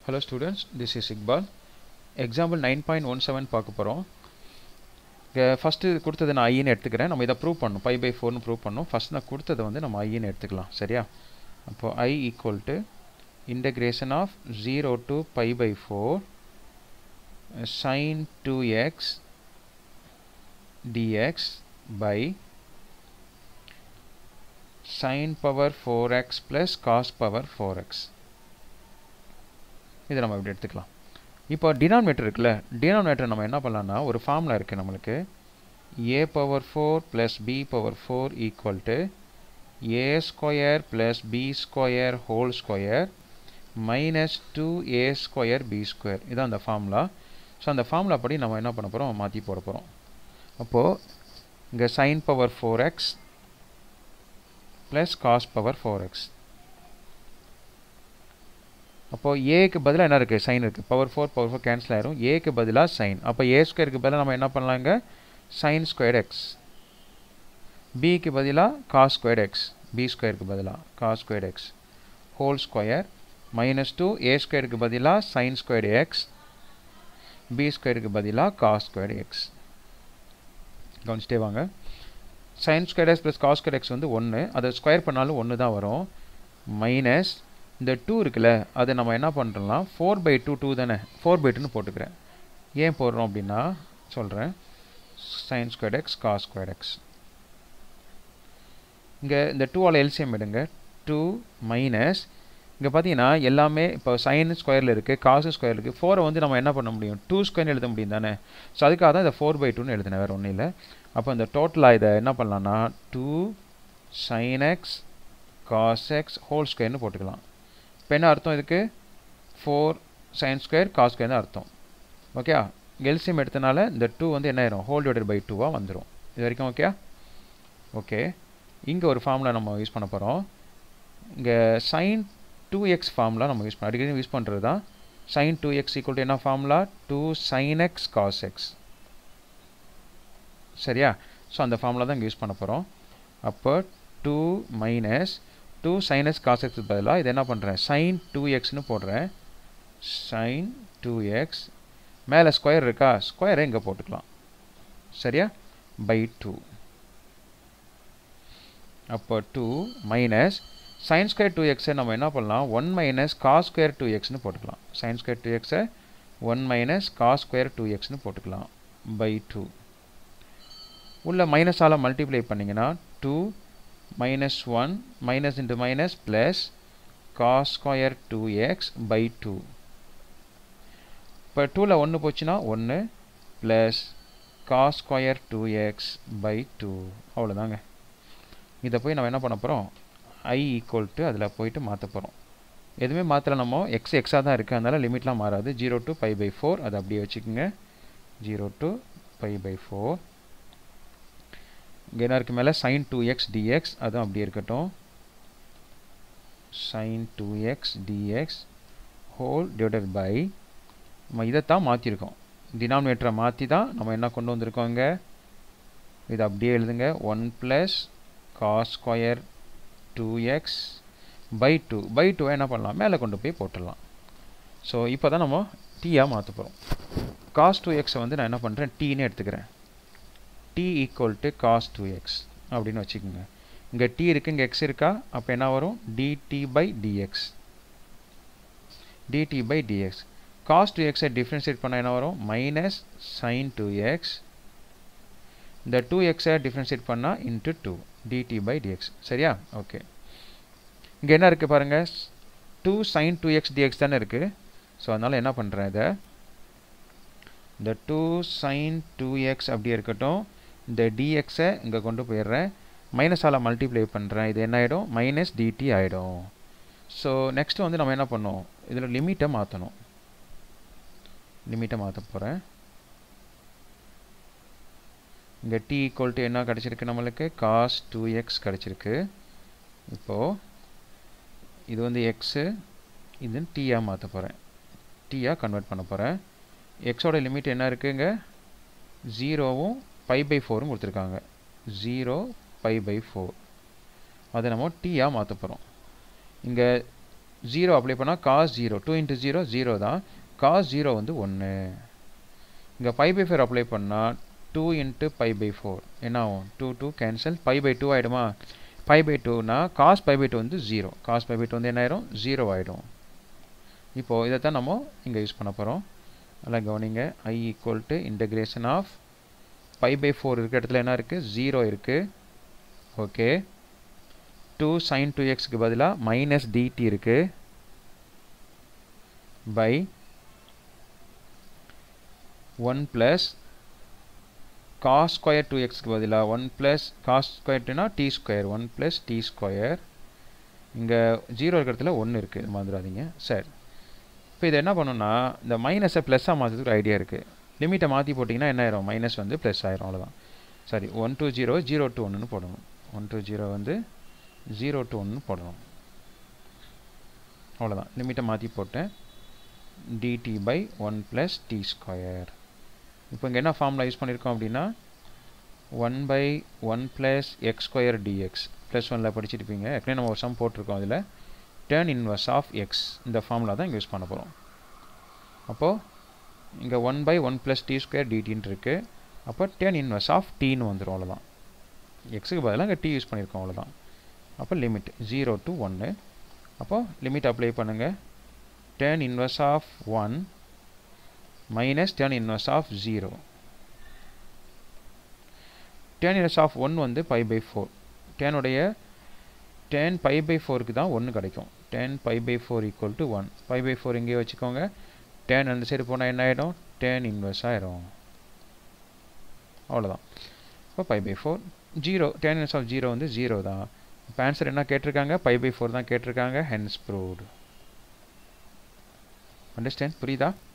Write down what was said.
hello students this is Iqbal example nine point one seven பார்க்க போகிறோம் first கொடுத்தது நான் ஐன்னு எடுத்துக்கிறேன் நம்ம இதை ப்ரூவ் பண்ணணும் பை பை ஃபோர்னு ப்ரூவ் பண்ணணும் ஃபஸ்ட் நான் கொடுத்ததை வந்து நம்ம ஐன்னு எடுத்துக்கலாம் சரியா அப்போது I equal to integration of zero to pi by four sine two x dx by sin power 4x plus cos power 4x இதை நம்ம இப்படி எடுத்துக்கலாம் இப்போ டினாமினேட்டர் இருக்குல்ல டினாமினேட்டர் நம்ம என்ன பண்ணலாம்னா ஒரு ஃபார்முலா இருக்குது நம்மளுக்கு a power four plus b power four equal to a square plus b square whole square minus two a square b square இதான் அந்த ஃபார்முலா ஸோ அந்த ஃபார்முலா படி நம்ம என்ன பண்ண போகிறோம் மாற்றி போட போகிறோம் அப்போது இங்கே sine power four x plus cos power four x அப்போது ஏக்கு பதிலாக என்ன இருக்குது சைன் இருக்குது power four power four cancel ஆயிரும் ஏக்கு பதிலாக சைன் அப்போ ஏ ஸ்கொயருக்கு பதிலாக நம்ம என்ன பண்ணலாங்க சைன் ஸ்கொயர் எக்ஸ் பிக்கு பதிலாக காஸ் ஸ்கொயர் எக்ஸ் பி ஸ்கொயருக்கு பதிலாக cos square x whole square minus two a ஸ்கொயருக்கு பதிலாக சைன் ஸ்கொயர் எக்ஸ் பி ஸ்கொயருக்கு பதிலாக காஸ் ஸ்கொயர் எக்ஸ் கவனிச்சிட்டே வாங்க sine square x plus cos square x வந்து ஒன்று அதை ஸ்கொயர் பண்ணாலும் ஒன்று தான் வரும் மைனஸ் இந்த டூ இருக்குல்ல அதை நம்ம என்ன பண்ணுறோம்னா ஃபோர் பை டூ டூ தானே ஃபோர் பை டூன்னு போட்டுக்கிறேன் ஏன் போடுறோம் அப்படின்னா சொல்கிறேன் sine square x cos square x இங்கே இந்த டூவால் எல்சிஎம் எடுங்க டூ மைனஸ் இங்கே பார்த்தீங்கன்னா எல்லாமே இப்போ சைன் ஸ்கொயரில் இருக்குது காசு ஸ்கொயர் இருக்குது ஃபோரை வந்து நம்ம என்ன பண்ண முடியும் டூ ஸ்கொயர்னு எழுத முடியும் தானே ஸோ அதுக்காக தான் இதை ஃபோர் பை டூன்னு எழுதினேன் வேறு ஒன்றும் இல்லை அப்போ இந்த டோட்டலாக இதை என்ன பண்ணலான்னா two sine x cos x whole ஸ்கொயர்னு போட்டுக்கலாம் இப்போ என்ன அர்த்தம் இதுக்கு four sine square cos square தான் அர்த்தம் ஓகே எல்சியம் எடுத்தனால இந்த டூ வந்து என்ன ஆயிரும் ஹோல் டிவைடட் பை டூவாக வந்துடும் இது வரைக்கும் ஓகே ஓகே இங்கே ஒரு ஃபார்முலா நம்ம யூஸ் பண்ண போகிறோம் இங்கே சைன் டூ எக்ஸ் ஃபார்முலா நம்ம யூஸ் பண்ண அடிக்கடி யூஸ் பண்ணுறது தான் sine two x equal to என்ன formula two sine x cos x சரியா ஸோ அந்த ஃபார்முலா தான் இங்கே யூஸ் பண்ண போகிறோம் அப்போ two minus two sine x cos x பதிலாக இது என்ன பண்ணுறேன் சைன் டூ எக்ஸ்னு போடுறேன் சைன் டூ எக்ஸ் மேலே ஸ்கொயர் இருக்கா ஸ்கொயரை இங்கே போட்டுக்கலாம் சரியா பை டூ அப்போ two minus sine square two எக்ஸை நம்ம என்ன பண்ணலாம் one minus cos square two எக்ஸ்னு போட்டுக்கலாம் சைன் ஸ்கொயர் டூ எக்ஸை one minus cos square two எக்ஸ்னு போட்டுக்கலாம் பை டூ உள்ள மைனஸால் மல்டிப்ளை பண்ணிங்கன்னா two minus one minus into minus plus cos square two x by two இப்போ டூவில் ஒன்று போச்சுன்னா ஒன்று plus cos square two x by two அவ்வளோதாங்க இதை போய் நம்ம என்ன பண்ண போகிறோம் ஐ ஈக்குவல் டு அதில் போயிட்டு மாற்ற போகிறோம் எதுவுமே மாற்றல நம்ம எக்ஸ் எக்ஸாக தான் இருக்குது அதனால் லிமிட்லாம் மாறாது zero to pi by four அதை அப்படியே வச்சுக்கோங்க zero to pi by four இங்கே என்ன இருக்குது மேலே சைன் டூ எக்ஸ் டிஎக்ஸ் அதுவும் அப்படியே இருக்கட்டும் sine two x dx whole divided by நம்ம இதைத்தான் மாற்றிருக்கோம் டினாமினேட்டரை மாற்றி தான் நம்ம என்ன கொண்டு வந்திருக்கோம் இங்கே இது அப்படியே எழுதுங்க one plus cos square two x by two by டூவை என்ன பண்ணலாம் மேலே கொண்டு போய் போட்டுடலாம் ஸோ இப்போ தான் நம்ம டீயாக மாற்ற போகிறோம் காஸ் டூ எக்ஸை வந்து நான் என்ன பண்ணுறேன் டீன்னு எடுத்துக்கிறேன் t equal to cos two x அப்படின்னு வச்சுக்கோங்க இங்கே டி இருக்குது இங்கே எக்ஸ் இருக்கா அப்போ என்ன வரும் dt by dx dt by dx cos two எக்ஸை டிஃப்ரென்ஷியேட் பண்ணால் என்ன வரும் மைனஸ் சைன் டூ எக்ஸ் இந்த டூ எக்ஸை டிஃப்ரென்ஷியேட் பண்ணால் into two dt by dx சரியா ஓகே இங்கே என்ன இருக்குது பாருங்கள் two sine two x dx தானே இருக்குது ஸோ அதனால் என்ன பண்ணுறேன் இதை இந்த டூ சைன் டூ எக்ஸ் அப்படியே இருக்கட்டும் இந்த டிஎக்ஸை இங்கே கொண்டு போயிடுறேன் மைனஸால் மல்டிப்ளை பண்ணுறேன் இது என்ன ஆகிடும் மைனஸ் டிடி ஆகிடும் ஸோ நெக்ஸ்ட்டு வந்து நம்ம என்ன பண்ணோம் இதில் லிமிட்டை மாற்றணும் லிமிட்டை மாற்ற போகிறேன் இங்கே டி ஈக்குவல் டு என்ன கிடச்சிருக்கு நம்மளுக்கு காஸ் டூ எக்ஸ் கிடச்சிருக்கு இப்போது இது வந்து எக்ஸு இது டீயாக மாற்ற போகிறேன் டீயாக கன்வெர்ட் பண்ண போகிறேன் எக்ஸோட லிமிட் என்ன இருக்குங்க ஜீரோவும் பை பை ஃபோரும் கொடுத்துருக்காங்க ஜீரோ பை பை ஃபோர் அதை நம்ம டீயாக மாற்ற போகிறோம் இங்கே ஜீரோ அப்ளை பண்ணால் cos zero two into zero zero தான் காஸ் ஜீரோ வந்து ஒன்று இங்கே பை பை ஃபோர் அப்ளை பண்ணால் two into pi by four என்ன ஆகும் two two cancel pi by two ஆகிடுமா பை பை டூனா காஸ் பை பை டூ வந்து zero cos pi by two வந்து என்ன ஆயிரும் ஜீரோ ஆகிடும் இப்போது இதை தான் நம்ம இங்கே யூஸ் பண்ண போகிறோம் நல்லா கவனிங்க I equal to integration of pi by four இருக்கிற இடத்துல என்ன இருக்குது ஜீரோ இருக்குது ஓகே டூ சைன் டூ எக்ஸ்க்கு பதிலாக மைனஸ் டிடி இருக்குது by one plus cos square two எக்ஸ்க்கு பதிலாக ஒன் ப்ளஸ் காஸ் ஸ்கொயர் டூனா t square one plus t square இங்கே ஜீரோ இருக்கிறதுல ஒன்று இருக்குது மறந்துடாதீங்க சரி இப்போ இது என்ன பண்ணணும்னா இந்த மைனஸை ப்ளஸ்ஸாக மாற்றுறதுக்கு ஒரு ஐடியா இருக்குது லிமிட்டை மாற்றி போட்டிங்கன்னா என்ன ஆயிரும் மைனஸ் வந்து ப்ளஸ் ஆயிரும் அவ்வளோதான் சரி one two zero zero two ஒன்றுன்னு போடணும் ஒன் டூ ஜீரோ வந்து ஜீரோ டூ ஒன்று போடணும் அவ்வளோதான் லிமிட்டை மாற்றி போட்டேன் dt by one plus t square இப்போ இங்கே என்ன ஃபார்முலா யூஸ் பண்ணியிருக்கோம் அப்படின்னா one by one plus x square dx plus ஒனில் படிச்சிருப்பீங்க ஏற்கனவே நம்ம ஒரு சம் போட்டிருக்கோம் அதில் டேர்ன் இன்வர்ஸ் ஆஃப் எக்ஸ் இந்த ஃபார்முலா தான் இங்கே யூஸ் பண்ண போகிறோம் அப்போது இங்கே one by one plus t square டிடின்னு இருக்குது அப்போ டேர்ன் இன்வர்ஸ் ஆஃப் டீன்னு வந்துடும் அவ்வளோதான் எக்ஸுக்கு பதிலாக இங்கே டி யூஸ் பண்ணியிருக்கோம் அவ்வளோதான் அப்போ லிமிட் ஜீரோ டு ஒன்று அப்போது லிமிட் அப்ளை பண்ணுங்கள் tan inverse of one minus tan inverse of zero tan inverse of one வந்து பை பை ஃபோர் டேனுடைய டென் பை பை ஃபோருக்கு தான் ஒன்று கிடைக்கும் tan pi by four equal to one pi by four இங்கேயே வச்சுக்கோங்க ten அந்த சைடு போனால் என்ன ஆகிடும் டென் இன்வெர்ஸ் ஆயிரும் அவ்வளோதான் இப்போ pi by four zero tan inverse of zero வந்து ஜீரோ தான் இப்போ ஆன்சர் என்ன கேட்டிருக்காங்க பை பை ஃபோர் தான் கேட்டிருக்காங்க ஹென்ஸ் ப்ரூவ்டு அண்டர்ஸ்டாண்ட் புரியுதா